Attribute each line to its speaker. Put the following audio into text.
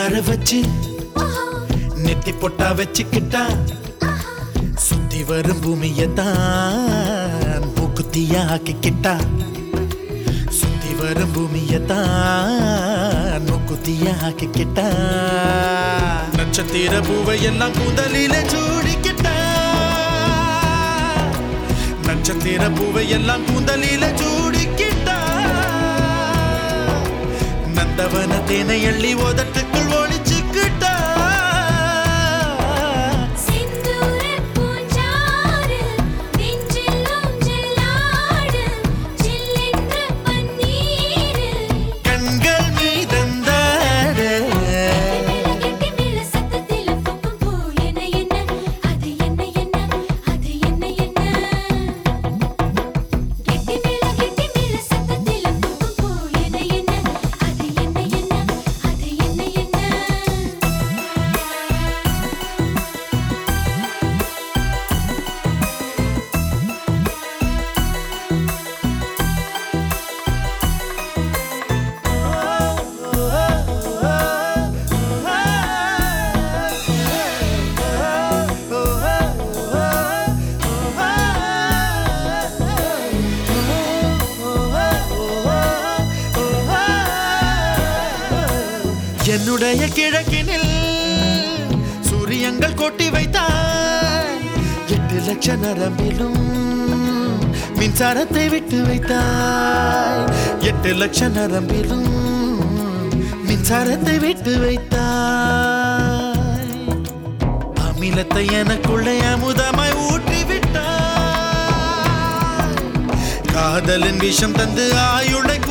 Speaker 1: உட்கார வச்சு நெத்தி பொட்டா வச்சுக்கிட்டா சுத்தி வரும் பூமியத்தான் மூக்குத்தியா ஆக்கிக்கிட்டா சுத்தி வரும் பூமியத்தான் மூக்குத்தியா ஆக்கிக்கிட்டா நட்சத்திர பூவை எல்லாம் முதலில சூடிக்கிட்டா நட்சத்திர பூவை எல்லாம் முதலில சூடிக்கிட்டா நந்தவன தேனை அள்ளி உதட்டுக்குள் ஒளிச்சுக்கிட்டா
Speaker 2: செந்தூரப் பூஞ்சாறு நெஞ்சில் ஊஞ்சலாடு சில்லென்ற பன்னீரு
Speaker 1: கண்கள் மீதந்தாட
Speaker 2: கெட்டி மேல சத்தத்தில பூக்கும் பூ என்ன என்ன அது என்ன என்ன அது என்ன என்ன கெட்டி மேல கெட்டி மேல சத்தத்தில பூக்கும் பூ என்ன என்ன அது என்ன என்ன அது என்ன என்ன
Speaker 1: என்னுடைய கிழக்கினில் சூரியங்கள் கொட்டி வைத்தாய் எட்டு லட்ச நரம்பிலும் மின்சாரத்தை விட்டு வைத்தாய் எட்டு லட்ச நரம்பிலும் மின்சாரத்தை விட்டு வைத்தாய் அமிலத்தை எனக்குள்ளே அமுதமாய் ஊற்றி விட்டாய் காதலின் விஷம் தந்து ஆயுளை